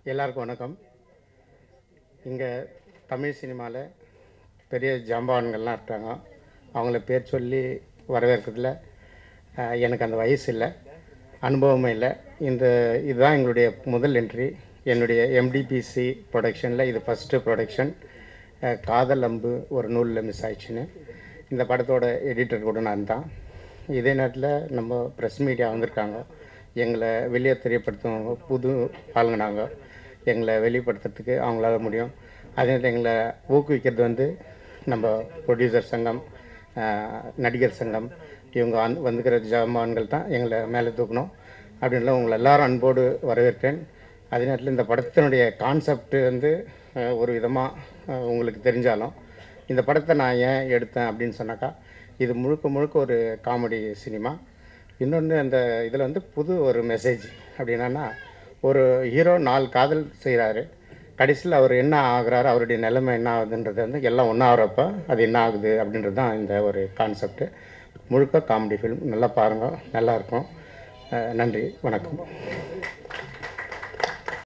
எல்லாருக்கும் வணக்கம் இங்கே தமிழ் சினிமாவில் பெரிய ஜாம்பவான்கள்லாம் இருக்காங்க அவங்கள பேர் சொல்லி வரவேற்கிறதுல அஹ், எனக்கு அந்த வயசு இல்லை அனுபவமும் இல்லை இந்த இதுதான் எங்களுடைய முதல் என்ட்ரி என்னுடைய எம்டிபிசி ப்ரொடக்ஷனில் இது ஃபஸ்ட்டு ப்ரொடக்ஷன் காதல் அம்பு ஒரு நூலில் மிஸ் ஆயிடுச்சுன்னு இந்த படத்தோட எடிட்டர் கூட நான் தான் இதே நேரத்தில் நம்ம ப்ரெஸ் மீடியா வந்திருக்காங்க எங்களை வெளியே தெரியப்படுத்தும் புது ஆளுங்க நாங்கள் எங்களை வெளிப்படுத்துறதுக்கு அவங்களால முடியும் அதே நேரத்தில் எங்களை ஊக்குவிக்கிறது வந்து நம்ம ப்ரொடியூசர் சங்கம் ஆஹ், நடிகர் சங்கம் இவங்க வந்து வந்துக்கிற ஜாமான்கள் தான் எங்களை மேலே தூக்கணும் அப்படின்லாம் உங்களை எல்லாரும் அன்போடு வரவேற்கிறேன் அதே நேரத்தில் இந்த படத்தினுடைய கான்செப்ட் வந்து ஆஹ், ஒரு விதமாக உங்களுக்கு தெரிஞ்சாலும் இந்த படத்தை நான் ஏன் எடுத்தேன் அப்படின்னு சொன்னாக்கா இது முழுக்க முழுக்க ஒரு காமெடி சினிமா இன்னொன்று அந்த இதில் வந்து புது ஒரு மெசேஜ் அப்படின்னா ஒரு ஹீரோ நாலு காதல் செய்கிறாரு கடைசியில் அவர் என்ன ஆகுறாரு அவருடைய நிலைமை என்ன ஆகுதுன்றது வந்து எல்லாம் ஒன்றா ஆகிறப்ப அது என்ன ஆகுது அப்படின்றது தான் இந்த ஒரு கான்செப்ட் முழுக்க காமெடி ஃபிலிம் நல்லா பாருங்கள் நல்லா இருக்கும் அஹ் நன்றி வணக்கம்